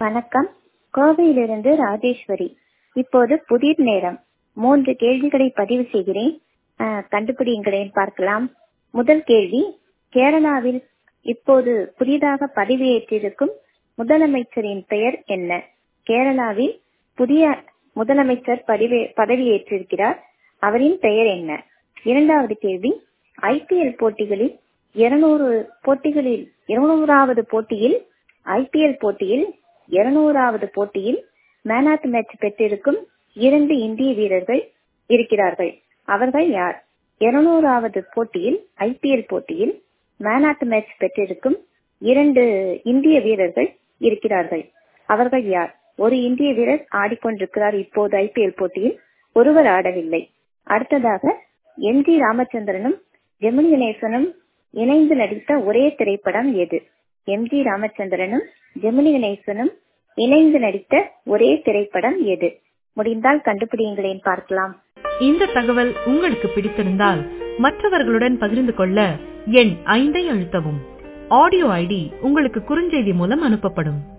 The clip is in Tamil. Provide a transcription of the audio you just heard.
வணக்கம் கோவையிலிருந்து ராஜேஸ்வரி இப்போது புதிர் நேரம் மூன்று கேள்விகளை பதிவு செய்கிறேன் அஹ், கண்டுபிடிங்களேன் பார்க்கலாம் முதல் கேள்வி கேரளாவில் இப்போது புதிதாக பதவியேற்றிருக்கும் முதலமைச்சரின் பெயர் என்ன கேரளாவில் புதிய முதலமைச்சர் பதவி பதவியேற்றிருக்கிறார் அவரின் பெயர் என்ன இரண்டாவது கேள்வி ஐபிஎல் போட்டிகளில் இருநூறு போட்டிகளில் இருநூறாவது போட்டியில் ஐபிஎல் போட்டியில் இருநூறாவது போட்டியில் மேன் ஆஃப் மேட்ச் பெற்றிருக்கும் இரண்டு இந்திய வீரர்கள் இருக்கிறார்கள் அவர்கள் யார் இருநூறாவது போட்டியில் ஐபிஎல் போட்டியில் மேன் ஆஃப் மேட்ச் பெற்றிருக்கும் இரண்டு இந்திய வீரர்கள் இருக்கிறார்கள் அவர்கள் யார் ஒரு இந்திய வீரர் ஆடிக்கொண்டிருக்கிறார் இப்போது ஐபிஎல் போட்டியில் ஒருவர் ஆடவில்லை அடுத்ததாக எம் ஜி ராமச்சந்திரனும் ஜெமினி கணேசனும் இணைந்து நடித்த ஒரே திரைப்படம் எது எம் ஜி ராமச்சந்திரனும் ஜெமினி கணேசனும் இணைந்து நடித்த ஒரே திரைப்படம் எது முடிந்தால் கண்டுபிடியுங்களேன் பார்க்கலாம் இந்த தகவல் உங்களுக்கு பிடித்திருந்தால் மற்றவர்களுடன் பகிர்ந்து கொள்ள எண் ஐந்தை அழுத்தவும் ஆடியோ ஐடி உங்களுக்கு குறுஞ்செய்தி மூலம் அனுப்பப்படும்